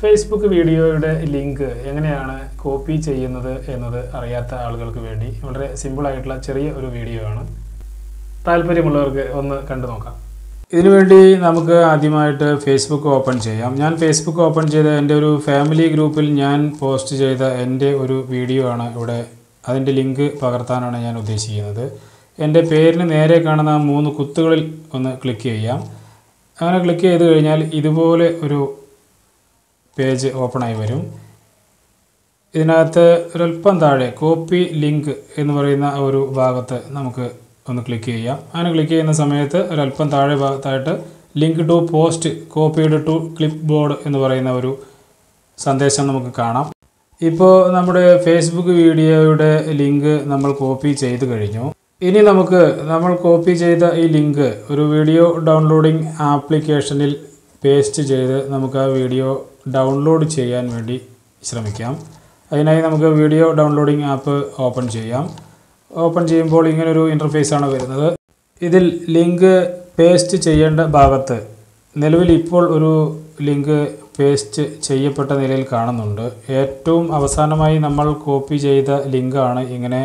Facebook വീഡിയോയുടെ link എങ്ങനെയാണ് copy ചെയ്യുന്നത് എന്നത് അറിയാത്ത ആളുകൾക്ക് വേണ്ടി വളരെ സിമ്പിളായിട്ടുള്ള ചെറിയ ഒരു വീഡിയോ ആണ് താല്പര്യമുള്ളവർക്ക് ഒന്ന് കണ്ടു നോക്കാം ഇതിനുവേണ്ടി നമുക്ക് ആദ്യമായിട്ട് ഫേസ്ബുക്ക് ഓപ്പൺ ചെയ്യാം ഞാൻ ഫേസ്ബുക്ക് ഓപ്പൺ ചെയ്ത എൻ്റെ ഒരു ഫാമിലി ഗ്രൂപ്പിൽ ഞാൻ പോസ്റ്റ് ചെയ്ത എൻ്റെ ഒരു വീഡിയോ ആണ് ഇവിടെ അതിൻ്റെ ലിങ്ക് പകർത്താനാണ് ഞാൻ ഉദ്ദേശിക്കുന്നത് എൻ്റെ പേരിന് നേരെ കാണുന്ന ആ മൂന്ന് കുത്തുകളിൽ ഒന്ന് ക്ലിക്ക് ചെയ്യാം അങ്ങനെ ക്ലിക്ക് ചെയ്ത് കഴിഞ്ഞാൽ ഇതുപോലെ ഒരു പേജ് ഓപ്പണായി വരും ഇതിനകത്ത് ഒരല്പം താഴെ കോപ്പി ലിങ്ക് എന്ന് പറയുന്ന ആ ഒരു ഭാഗത്ത് നമുക്ക് ഒന്ന് ക്ലിക്ക് ചെയ്യാം അങ്ങനെ ക്ലിക്ക് ചെയ്യുന്ന സമയത്ത് ഒരല്പം താഴെ ഭാഗത്തായിട്ട് link to post copied to clipboard എന്ന് പറയുന്ന ഒരു സന്ദേശം നമുക്ക് കാണാം ഇപ്പോൾ നമ്മുടെ ഫേസ്ബുക്ക് വീഡിയോയുടെ ലിങ്ക് നമ്മൾ കോപ്പി ചെയ്ത് കഴിഞ്ഞു ഇനി നമുക്ക് നമ്മൾ കോപ്പി ചെയ്ത ഈ ലിങ്ക് ഒരു വീഡിയോ ഡൗൺലോഡിംഗ് ആപ്ലിക്കേഷനിൽ പേസ്റ്റ് ചെയ്ത് നമുക്ക് ആ വീഡിയോ ഡൗൺലോഡ് ചെയ്യാൻ വേണ്ടി ശ്രമിക്കാം അതിനായി നമുക്ക് വീഡിയോ ഡൗൺലോഡിംഗ് ആപ്പ് ഓപ്പൺ ചെയ്യാം ഓപ്പൺ ചെയ്യുമ്പോൾ ഇങ്ങനൊരു ഇൻ്റർഫേസ് ആണ് വരുന്നത് ഇതിൽ ലിങ്ക് പേസ്റ്റ് ചെയ്യേണ്ട ഭാഗത്ത് നിലവിൽ ഇപ്പോൾ ഒരു ലിങ്ക് പേസ്റ്റ് ചെയ്യപ്പെട്ട നിലയിൽ കാണുന്നുണ്ട് ഏറ്റവും അവസാനമായി നമ്മൾ കോപ്പി ചെയ്ത ലിങ്കാണ് ഇങ്ങനെ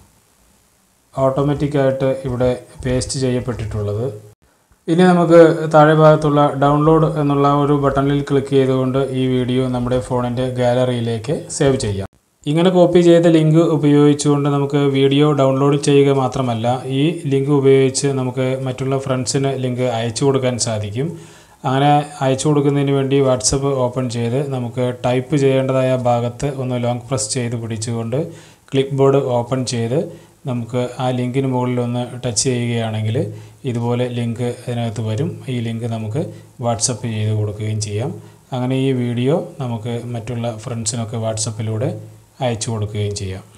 ഓട്ടോമാറ്റിക്കായിട്ട് ഇവിടെ പേസ്റ്റ് ചെയ്യപ്പെട്ടിട്ടുള്ളത് ഇനി നമുക്ക് താഴെ ഭാഗത്തുള്ള ഡൗൺലോഡ് എന്നുള്ള ഒരു ബട്ടണിൽ ക്ലിക്ക് ചെയ്തുകൊണ്ട് ഈ വീഡിയോ നമ്മുടെ ഫോണിൻ്റെ ഗാലറിയിലേക്ക് സേവ് ചെയ്യാം ഇങ്ങനെ കോപ്പി ചെയ്ത ലിങ്ക് ഉപയോഗിച്ചുകൊണ്ട് നമുക്ക് വീഡിയോ ഡൗൺലോഡ് ചെയ്യുക മാത്രമല്ല ഈ ലിങ്ക് ഉപയോഗിച്ച് നമുക്ക് മറ്റുള്ള ഫ്രണ്ട്സിന് ലിങ്ക് അയച്ചു കൊടുക്കാൻ സാധിക്കും അങ്ങനെ അയച്ചു കൊടുക്കുന്നതിന് വേണ്ടി വാട്സപ്പ് ഓപ്പൺ ചെയ്ത് നമുക്ക് ടൈപ്പ് ചെയ്യേണ്ടതായ ഭാഗത്ത് ഒന്ന് ലോങ് പ്രസ് ചെയ്ത് പിടിച്ചുകൊണ്ട് ക്ലിപ്പ് ബോർഡ് ഓപ്പൺ ചെയ്ത് നമുക്ക് ആ ലിങ്കിന് മുകളിൽ ഒന്ന് ടച്ച് ചെയ്യുകയാണെങ്കിൽ ഇതുപോലെ ലിങ്ക് അതിനകത്ത് വരും ഈ ലിങ്ക് നമുക്ക് വാട്സപ്പ് ചെയ്ത് കൊടുക്കുകയും ചെയ്യാം അങ്ങനെ ഈ വീഡിയോ നമുക്ക് മറ്റുള്ള ഫ്രണ്ട്സിനൊക്കെ വാട്സപ്പിലൂടെ അയച്ചു കൊടുക്കുകയും ചെയ്യാം